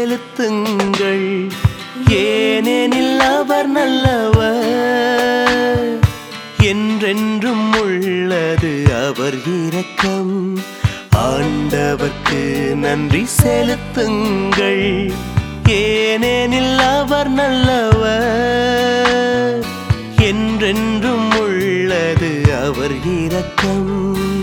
செலுத்துங்கள் ஏனெனில் அவர் நல்லவர் என்றென்றும் உள்ளது அவர் இரக்கம் ஆண்டவர்க்கு நன்றி செலுத்துங்கள் ஏனெனில் அவர் நல்லவர் என்றென்றும் உள்ளது அவர் இரக்கம்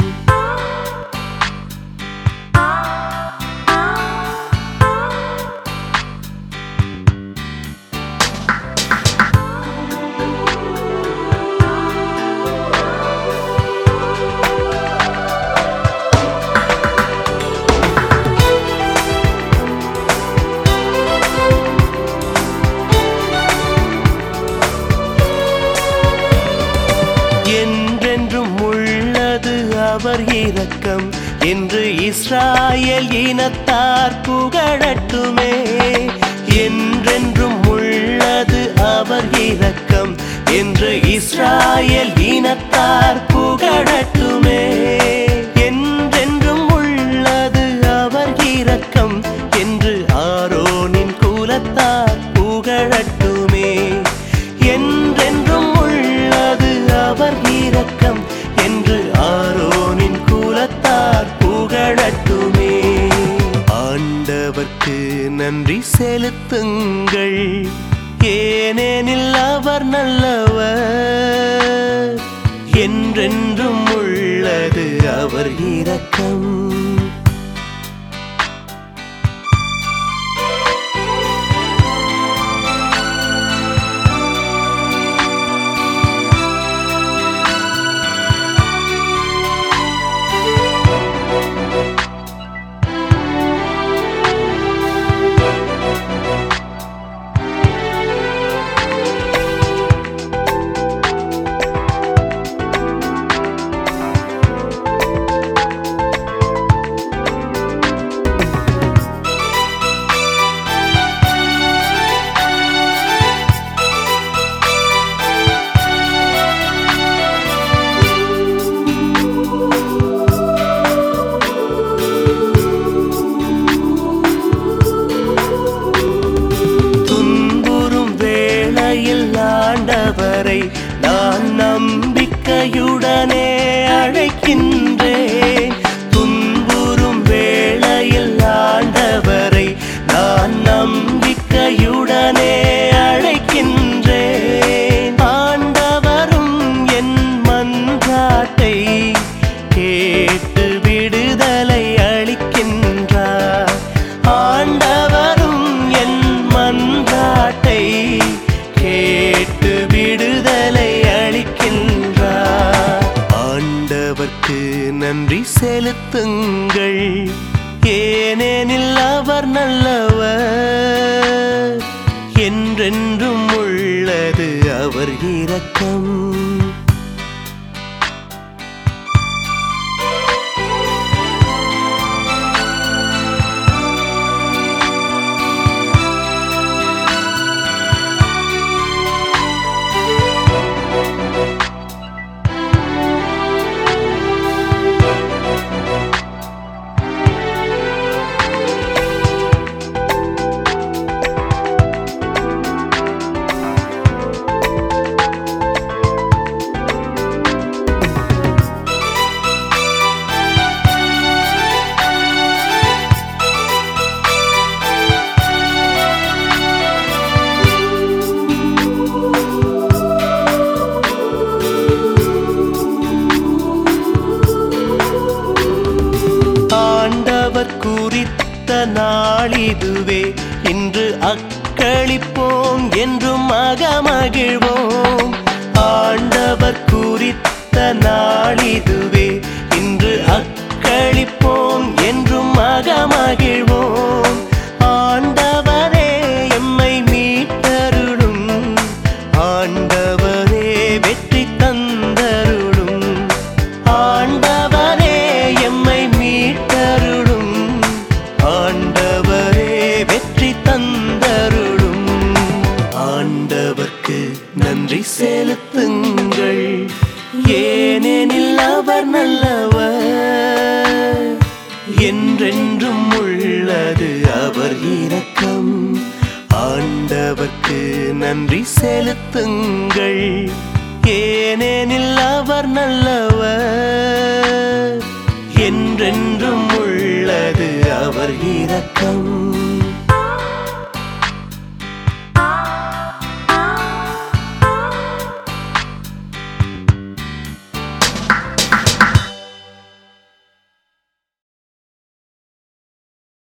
என்றென்றும் உள்ளது அவர் இரக்கம் என்று இஸ்ராயல் இனத்தார் புகழட்டுமே என்றென்றும் உள்ளது அவர் இரக்கம் என்று இஸ்ராயல் இனத்தார் புகழட்டுமே என்றென்றும் உள்ளது அவர் இரக்கம் என்று ஆரோனின் குலத்தார் புகழட்டுமே என்றென்றும் உள்ளது அவர் இரக்கம் என்று ஆரோனின் குலத்தார் புகழட்டுமே ஆண்டவர்க்கு நன்றி செலுத்துங்கள் ஏனெனில் அவர் நல்லவர் என்றென்றும் உள்ளது அவர் இரக்கம் துன்புறும் வேளையில் ஆண்டவரை நான் நம்பிக்கையுடனே அழைக்கின்றேன் துன்புறும் வேளையில் ஆண்டவரை நான் நம்பிக்கையுடனே அழைக்கின்றேன் ஆண்டவரும் என் மன்றாட்டை கேட்டு விடுதலை அளிக்கின்றார் ஆண்டவரும் என் மன்றாட்டை கேட்டு விடுதலை அளிக்கின்றார் ஆண்டவர்க்கு நன்றி செலுத்துங்கள் ஏனெனில் அவர் நல்லவர் என்றென்றும் உள்ளது அவர் இரக்கம் ஆண்டவர் குறித்த நாளிதுவே இன்று அக்களிப்போம் என்றும் அகமகிழ்வோம் ஆண்டவர் குறித்த நாளிதுவே இன்று அக்களிப்போம் என்றும் அகமகிழ்வோம் ஆண்டவரே எம்மை மீட்டருளும் ஆண்டவரே வெற்றி தந்தருளும் ஆண்டவரே எம்மை மீட்டருளும் ஆண்டவரே வெற்றி தந்தருளும் ஆண்டவர்க்கு நன்றி செலுத்துங்கள் ஏனெனில் அவர் நல்லவர் என்றென்றும் உள்ளது அவர் இரக்கம் அவர்க்கு நன்றி செலுத்துங்கள் ஏனெனில் அவர் நல்லவர் என்றென்றும் உள்ளது அவர் இரக்கம்